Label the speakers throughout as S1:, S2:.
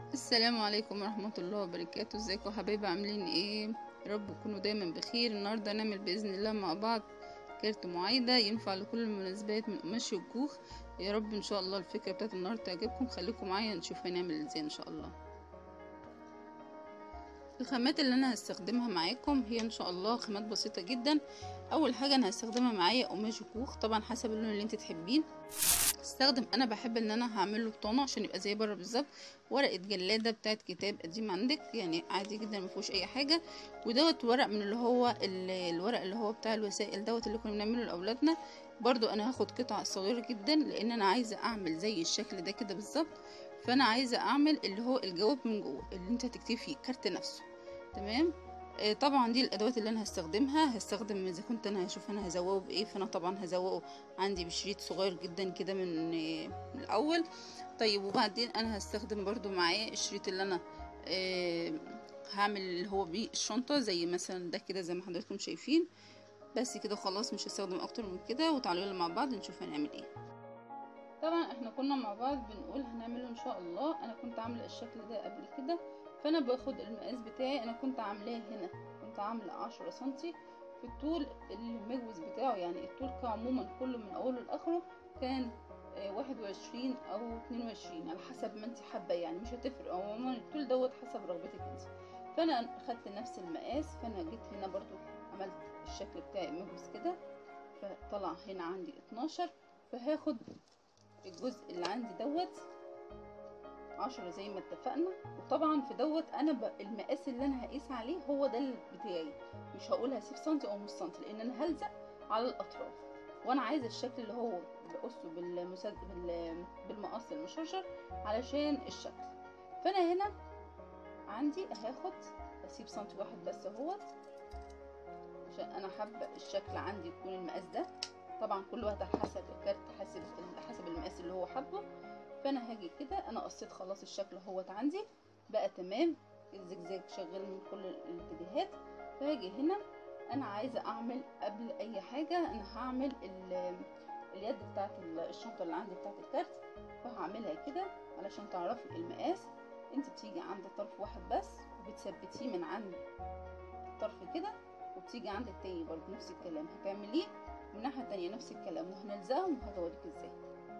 S1: السلام عليكم ورحمة الله وبركاته ازيكم حبايبي عاملين ايه يا رب تكونوا دايما بخير النهاردة هنعمل بإذن الله مع بعض كارت معايدة ينفع لكل المناسبات من قماش الكوخ يا رب ان شاء الله الفكرة بتاعت النهاردة تعجبكم خليكم معايا نشوف هنعمل ازاي ان شاء الله الخامات اللي انا هستخدمها معاكم هي ان شاء الله خامات بسيطة جدا اول حاجة انا هستخدمها معايا قماش كوخ طبعا حسب اللون اللي انت تحبين استخدم انا بحب ان انا هعمله بطانه عشان يبقى زي بره بالظبط ورقه جلاده بتاعت كتاب قديم عندك يعني عادي جدا ما فيهوش اي حاجه ودوت ورق من اللي هو الورق اللي هو بتاع الوسائل دوت اللي كنا بنعمله لاولادنا برضو انا هاخد قطعه صغيره جدا لان انا عايزه اعمل زي الشكل ده كده بالظبط فانا عايزه اعمل اللي هو الجواب من جوه اللي انت هتكتبي فيه الكارت نفسه تمام طبعا دي الادوات اللي انا هستخدمها هستخدم اذا كنت انا هشوف انا هزوقه بايه فانا طبعا هزوقه عندي بشريط صغير جدا كده من, من الاول طيب وبعدين انا هستخدم برضو معاه الشريط اللي انا هعمل اللي هو بيه الشنطه زي مثلا ده كده زي ما حضراتكم شايفين بس كده خلاص مش هستخدم اكتر من كده وتعالوا يلا مع بعض نشوف هنعمل ايه طبعا احنا كنا مع بعض بنقول هنعمله ان شاء الله انا كنت عامله الشكل ده قبل كده فانا باخد المقاس بتاعي انا كنت عاملاه هنا كنت عامله عشرة سنتي في الطول المجوز بتاعه يعني الطول كعموما كله من اوله لاخره كان واحد وعشرين او اتنين وعشرين على حسب ما انت حابه يعني مش هتفرق عموما الطول دوت حسب رغبتك انت فانا خدت نفس المقاس فانا جيت هنا برضو عملت الشكل بتاعي مجوز كده فطلع هنا عندي اتناشر فهاخد الجزء اللي عندي دوت عشرة زي ما اتفقنا وطبعا في دوت انا ب... المقاس اللي انا هقيس عليه هو ده بتاعي مش هقول هسيب سنتي او نص سنتي لان انا هلزق على الاطراف وانا عايزه الشكل اللي هو بقصه بالمسد... بال... بالمقص المشرشر علشان الشكل فانا هنا عندي هاخد اسيب سنتي واحد بس اهوت عشان انا حابه الشكل عندي يكون المقاس ده طبعا كل واحد على حسب الكارت حسب حسب المقاس اللي هو حابه فانا هاجي كده انا قصيت خلاص الشكل اهوت عندي بقى تمام الزجزاج شغال من كل الاتجاهات فهاجي هنا انا عايزه اعمل قبل اي حاجه انا هعمل اليد بتاعت الشنطه اللي عندي بتاعت الكارت فهعملها كده علشان تعرفي المقاس انت بتيجي عند طرف واحد بس وبتثبتيه من عند طرف كده وبتيجي عند التاني برضه نفس الكلام هتعمليه من الناحيه التانيه نفس الكلام وهنلزقهم وهجاوريك ازاي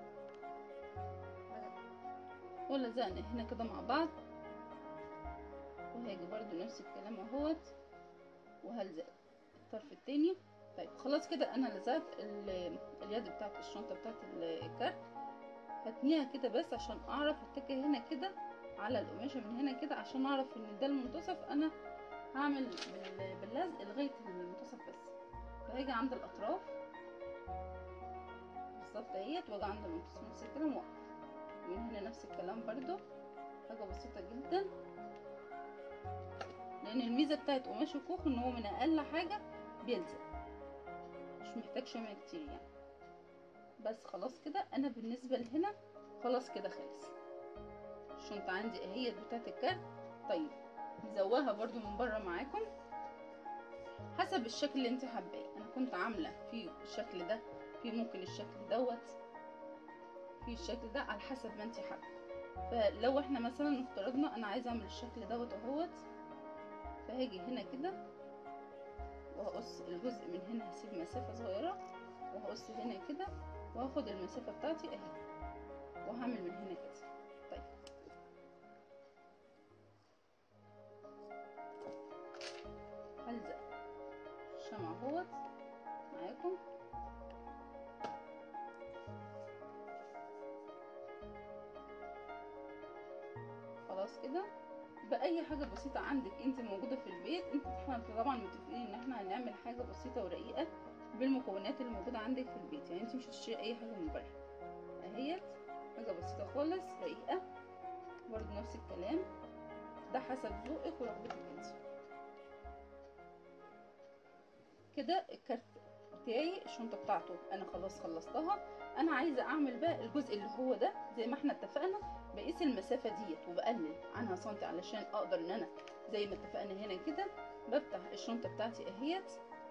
S1: ولزقنا هنا كده مع بعض وهاجي برضو نفس الكلام اهوت وهلزق الطرف التاني طيب خلاص كده انا لزقت اليد بتاعت الشنطه بتاعت الكارت هتنيها كده بس عشان اعرف اتجه هنا كده على القماشه من هنا كده عشان اعرف ان ده المنتصف انا هعمل باللزق لغايه المنتصف بس فهاجي عند الاطراف بالظبط اهيت واجي عند المنتصف نفس الكلام واقف من هنا نفس الكلام برضو حاجة بسيطة جدا لان الميزة بتاعت قماش الكوخ ان هو من اقل حاجة بيلزق مش محتاج شمع كتير يعني بس خلاص كده انا بالنسبة لهنا خلاص كده خلص الشنطة عندي اهي بتاعت الكارت طيب نزوها برضو من بره معاكم حسب الشكل اللي انت حباه انا كنت عاملة في الشكل ده في ممكن الشكل دوت في الشكل ده على حسب ما انت حابه فلو احنا مثلا افترضنا انا عايزه اعمل الشكل دوت اهوت فهاجي هنا كده وهقص الجزء من هنا هسيب مسافه صغيره وهقص هنا كده وهاخد المسافه بتاعتي اهي وهعمل من هنا كده طيب هلزق الشمع اهوت معاكم خلاص كده باي حاجه بسيطه عندك انت موجوده في البيت انت احنا طبعا متفقين ان احنا هنعمل حاجه بسيطه ورقيقه بالمكونات اللي موجوده عندك في البيت يعني انت مش هتشتري اي حاجه من بره اهيت حاجه بسيطه خالص رقيقه برضو نفس الكلام ده حسب ذوقك ورغبتك انت كده الكارت بتاعي الشنطه بتاعته انا خلاص خلصتها انا عايزه اعمل بقى الجزء اللي هو ده زي ما احنا اتفقنا بقيس المسافة ديت وبقلل عنها سنتي علشان اقدر ان انا زي ما اتفقنا هنا كده بفتح الشنطة بتاعتي اهيت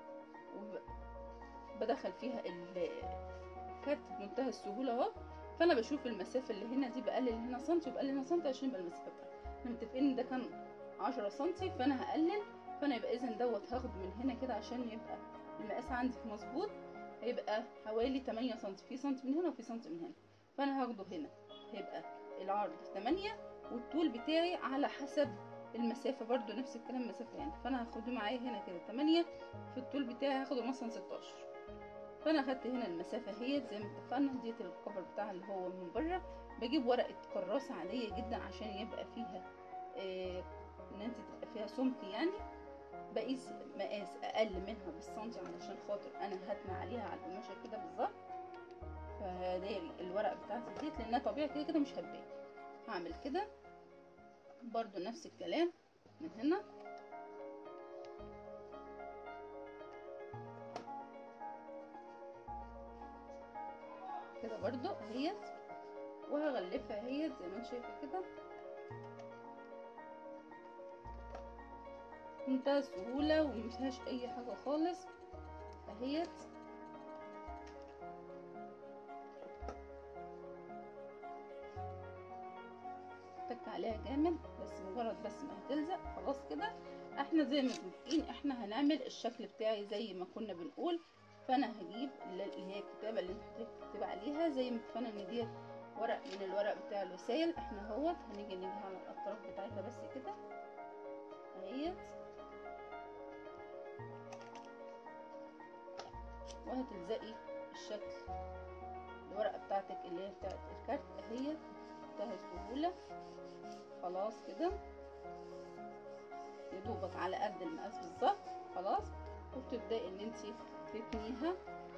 S1: وبدخل فيها الكارت بمنتهى السهولة اهو فانا بشوف المسافة اللي هنا دي بقلل هنا سنتي وبقلل هنا سنتي عشان يبقى المسافة بتاعتي احنا متفقين ان ده كان عشرة سنتي فانا هقلل فانا يبقى اذا دوت هاخده من هنا كده عشان يبقى المقاس عندي مظبوط هيبقى حوالي 8 سنتي في سنتي من هنا وفي سنتي من هنا فانا هاخده هنا هيبقى العرض 8 والطول بتاعي على حسب المسافه برضو نفس الكلام المسافه يعني فانا هاخده معايا هنا كده 8 في الطول بتاعي هاخده مثلا 16 فانا اخدت هنا المسافه هي زي ما اتفقنا ديت الكفر بتاعها اللي هو من بره بجيب ورقه كراسه عاديه جدا عشان يبقى فيها آه ان انت تبقى فيها سمك يعني بقيس مقاس اقل منها بالسنتي علشان خاطر انا هتنى عليها على القماشه كده بالظبط فهداري الورقه بتاعتي ديت لانها طبيعي كده كده مش هتبان هعمل كده برضو نفس الكلام من هنا كده برضو اهيت وهغلفها اهيت زي ما انت شايفه كده منتهى السهولة ومفيهاش اي حاجة خالص اهيت تك عليها جامد بس مجرد بس ما هتلزق خلاص كده احنا زي ما متفقين احنا هنعمل الشكل بتاعي زي ما كنا بنقول فانا هجيب اللي هي الكتابة اللي انت هتكتب عليها زي ما اتفقنا ان ديت ورق من الورق بتاع الوسائل احنا اهوت هنيجي نيجي على الاطراف بتاعتها بس كده اهيت وهتلزقي الشكل الورقة بتاعتك اللي هي بتاعت الكارت اهي منتهى السهولة خلاص كده يدوبك على قد المقاس بالظبط خلاص وبتبدأي ان انتي تتنيها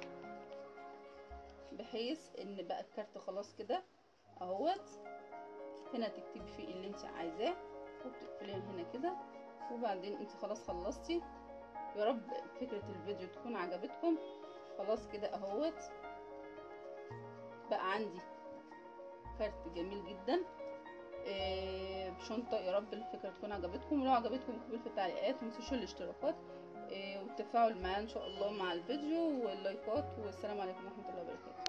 S1: بحيث ان بقى الكارت خلاص كده اهوت هنا تكتبي فيه اللي انت عايزاه وبتقفليه هنا كده وبعدين انت خلاص خلصتي يا رب فكرة الفيديو تكون عجبتكم خلاص كده اهوت بقى عندي كارت جميل جدا إيه بشنطة يا رب الفكرة تكون عجبتكم ولو عجبتكم اكتبوا في التعليقات متنسوش الاشتراكات إيه والتفاعل معايا ان شاء الله مع الفيديو واللايكات والسلام عليكم ورحمة الله وبركاته